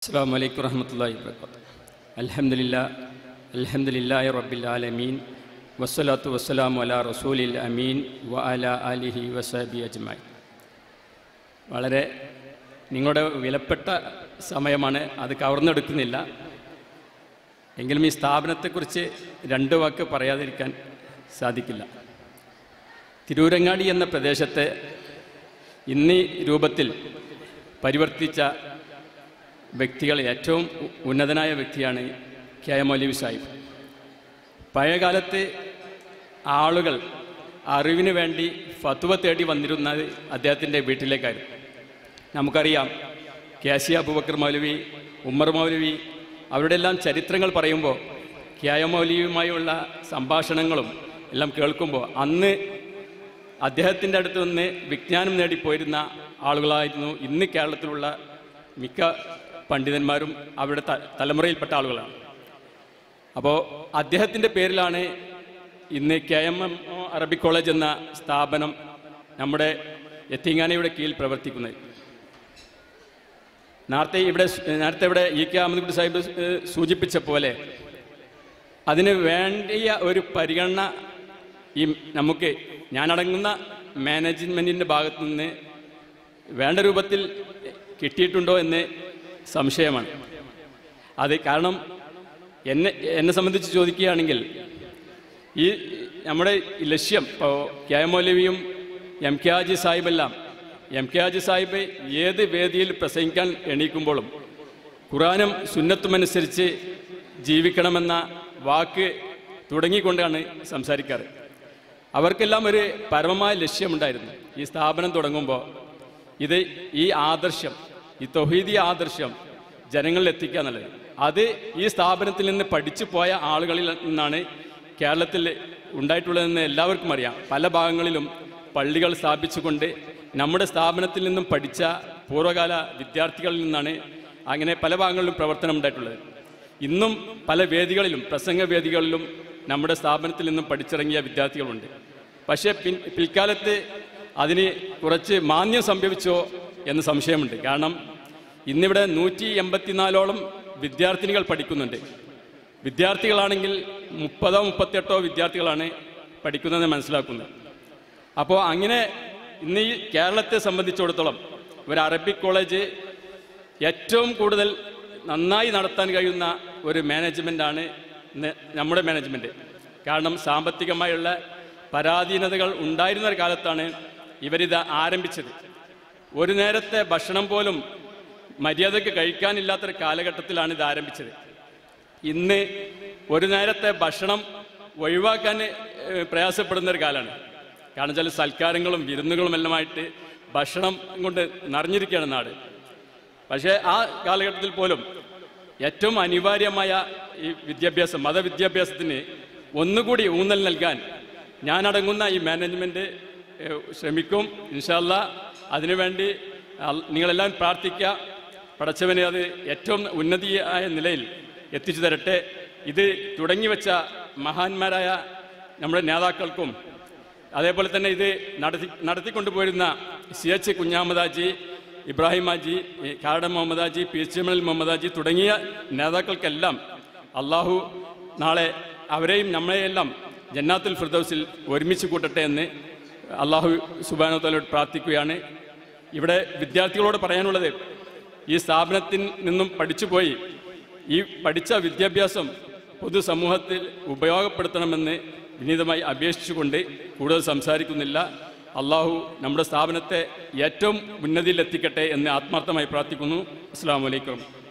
അസ്സാം വലൈക്കും വറഹമത്തല്ലാഹി വർക്കാത്തു അൽഹംദുലില്ലാ അൽഹംദുലില്ലാഹി റബ്ബിൽ ആലമീൻ വസ്സലാത്തു വസ്സലാമു അലാ റസൂലിൽ അമീൻ വ അല അലിഹി വസബി അജ്മായി വളരെ നിങ്ങളുടെ വിലപ്പെട്ട സമയമാണ് അത് കവർന്നെടുക്കുന്നില്ല എങ്കിലും ഈ സ്ഥാപനത്തെക്കുറിച്ച് രണ്ട് വാക്ക് പറയാതിരിക്കാൻ സാധിക്കില്ല തിരൂരങ്ങാടി എന്ന പ്രദേശത്തെ ഇന്നീ രൂപത്തിൽ പരിവർത്തിച്ച വ്യക്തികൾ ഏറ്റവും ഉ- ഉന്നതനായ വ്യക്തിയാണ് കെ എം മൗലവി സാഹിബ് പഴയകാലത്ത് ആളുകൾ അറിവിന് വേണ്ടി ഫത്വ തേടി വന്നിരുന്നത് അദ്ദേഹത്തിൻ്റെ വീട്ടിലേക്കായിരുന്നു നമുക്കറിയാം കെ സി അബൂബക്കർ മൗലവി ഉമ്മർ മൗലവി അവരുടെ എല്ലാം ചരിത്രങ്ങൾ പറയുമ്പോൾ കെ എം മൗലവിയുമായുള്ള സംഭാഷണങ്ങളും എല്ലാം കേൾക്കുമ്പോൾ അന്ന് അദ്ദേഹത്തിൻ്റെ അടുത്ത് നിന്ന് വിജ്ഞാനം നേടിപ്പോയിരുന്ന ആളുകളായിരുന്നു ഇന്ന് കേരളത്തിലുള്ള മിക്ക പണ്ഡിതന്മാരും അവരുടെ ത- തലമുറയിൽപ്പെട്ട ആളുകളാണ് അപ്പോൾ അദ്ദേഹത്തിൻ്റെ പേരിലാണ് ഇന്ന് K M M Arabic college എന്ന സ്ഥാപനം നമ്മുടെ യത്തീങ്ങാനയുടെ കീഴിൽ പ്രവർത്തിക്കുന്നത് നേരത്തെ ഇവിടെ നേരത്തെ ഇവിടെ ഇ കെ അഹമ്മദ് സാഹിബ് ഏഹ്, സൂചിപ്പിച്ച പോലെ അതിന് വേണ്ടിയ ഒരു പരിഗണന ഈ നമുക്ക് ഞാനടങ്ങുന്ന മാനേജ്മെൻറ്റിൻ്റെ ഭാഗത്തു നിന്ന് വേണ്ട രൂപത്തിൽ കിട്ടിയിട്ടുണ്ടോ എന്ന് സംശയമാണ് അത് കാരണം എന്നെ എന്നെ സംബന്ധിച്ച് ചോദിക്കുകയാണെങ്കിൽ ഈ നമ്മുടെ ഈ ലക്ഷ്യം ഇപ്പോൾ കെ എം മൗലവിയും എം കെ ഹാജി സാഹിബെല്ലാം എം കെ ഹാജി സാഹിബ് ഏത് വേദിയിൽ പ്രസംഗിക്കാൻ എണീക്കുമ്പോഴും ഖുറാനും സുന്നത്തുമനുസരിച്ച് ജീവിക്കണമെന്ന വാക്ക് തുടങ്ങിക്കൊണ്ടാണ് സംസാരിക്കാറ് അവർക്കെല്ലാം ഒരു പരമമായ ലക്ഷ്യമുണ്ടായിരുന്നു ഈ സ്ഥാപനം തുടങ്ങുമ്പോൾ ഇത് ഈ ആദർശം ഈ തൊഹീദി ആദർശം ജനങ്ങളിൽ എത്തിക്കുക എന്നുള്ളത് അത് ഈ സ്ഥാപനത്തിൽ നിന്ന് പഠിച്ചു പോയ ആളുകളിൽ നിന്നാണ് കേരളത്തിൽ ഉണ്ടായിട്ടുള്ളതെന്ന് എല്ലാവർക്കും അറിയാം പല ഭാഗങ്ങളിലും പള്ളികൾ സ്ഥാപിച്ചുകൊണ്ട് നമ്മുടെ സ്ഥാപനത്തിൽ നിന്നും പഠിച്ച പൂർവ്വകാല വിദ്യാർത്ഥികളിൽ നിന്നാണ് അങ്ങനെ പല ഭാഗങ്ങളിലും പ്രവർത്തനം ഉണ്ടായിട്ടുള്ളത് ഇന്നും പല വേദികളിലും പ്രസംഗ വേദികളിലും നമ്മുടെ സ്ഥാപനത്തിൽ നിന്നും പഠിച്ചിറങ്ങിയ വിദ്യാർത്ഥികളുണ്ട് പക്ഷേ പിൻ പിൽക്കാലത്ത് അതിന് കുറച്ച് മാന്യം സംഭവിച്ചോ എന്ന് സംശയമുണ്ട് കാരണം ഇന്നിവിടെ നൂറ്റി എൺപത്തിനാലോളം വിദ്യാർത്ഥിനികൾ പഠിക്കുന്നുണ്ട് വിദ്യാർത്ഥികളാണെങ്കിൽ മുപ്പതോ മുപ്പത്തെട്ടോ വിദ്യാർത്ഥികളാണ് പഠിക്കുന്നതെന്ന് മനസ്സിലാക്കുന്നത് അപ്പോൾ അങ്ങനെ ഇന്ന് ഈ കേരളത്തെ സംബന്ധിച്ചിടത്തോളം ഒരു അറബിക് കോളേജ് ഏറ്റവും കൂടുതൽ നന്നായി നടത്താൻ കഴിയുന്ന ഒരു മാനേജ്മെൻ്റാണ് ഇന്ന് നമ്മുടെ മാനേജ്മെൻറ്റ് കാരണം സാമ്പത്തികമായുള്ള പരാധീനതകൾ ഉണ്ടായിരുന്ന ഒരു കാലത്താണ് ഇവരിത് ആരംഭിച്ചത് ഒരു നേരത്തെ ഭക്ഷണം പോലും മര്യാദയ്ക്ക് കഴിക്കാനില്ലാത്തൊരു കാലഘട്ടത്തിലാണ് ഇത് ആരംഭിച്ചത് ഇന്ന് ഒരു നേരത്തെ ഭക്ഷണം ഒഴിവാക്കാൻ ഏഹ്, പ്രയാസപ്പെടുന്ന ഒരു കാലമാണ് കാരണം വെച്ചാൽ സൽക്കാരങ്ങളും വിരുന്നുകളും എല്ലാമായിട്ട് ഭക്ഷണം കൊണ്ട് നിറഞ്ഞിരിക്കുകയാണ് നാട് പക്ഷേ ആ കാലഘട്ടത്തിൽ പോലും ഏറ്റവും അനിവാര്യമായ ഈ വിദ്യാഭ്യാസം മതവിദ്യാഭ്യാസത്തിന് ഒന്നുകൂടി ഊന്നൽ നൽകാൻ ഞാനടങ്ങുന്ന ഈ മാനേജ്മെൻറ്റ് ഏഹ്, ശ്രമിക്കും ഇൻഷാല്ല അതിനുവേണ്ടി അൽ- നിങ്ങളെല്ലാം പ്രാർത്ഥിക്കുക പടച്ചവനെ അത് ഏറ്റവും ഉന്നതിയായ നിലയിൽ എത്തിച്ചു തരട്ടെ ഇത് തുടങ്ങിവെച്ച മഹാന്മാരായ നമ്മുടെ നേതാക്കൾക്കും അതേപോലെ തന്നെ ഇത് നടത്തി നടത്തിക്കൊണ്ടുപോയിരുന്ന സി എച്ച് കുഞ്ഞാമദാജി ഇബ്രാഹിം ഹാജി ഈ Kadan Muhammadaji P H M Muhammadaji തുടങ്ങിയ നേതാക്കൾക്കെല്ലാം അള്ളാഹു നാളെ അവരെയും നമ്മളെയെല്ലാം ജന്നാത്തുൽ ഫിർദൗസിൽ ഒരുമിച്ച് കൂട്ടട്ടെ എന്ന് അള്ളാഹു സുബാനോത്തലോട് പ്രാർത്ഥിക്കുകയാണ് ഇവിടെ വിദ്യാർത്ഥികളോട് പറയാനുള്ളത് ഈ സ്ഥാപനത്തിൽ നിന്നും പഠിച്ചുപോയി ഈ പഠിച്ച വിദ്യാഭ്യാസം പൊതുസമൂഹത്തിൽ ഉപയോഗപ്പെടുത്തണമെന്ന് വിനീതമായി അപേക്ഷിച്ചുകൊണ്ട് കൂടുതൽ സംസാരിക്കുന്നില്ല അള്ളാഹു നമ്മുടെ സ്ഥാപനത്തെ ഏറ്റവും ഉന്നതിയിലെത്തിക്കട്ടെ എന്ന് ആത്മാർത്ഥമായി പ്രാർത്ഥിക്കുന്നു അസ്സാം വലൈക്കും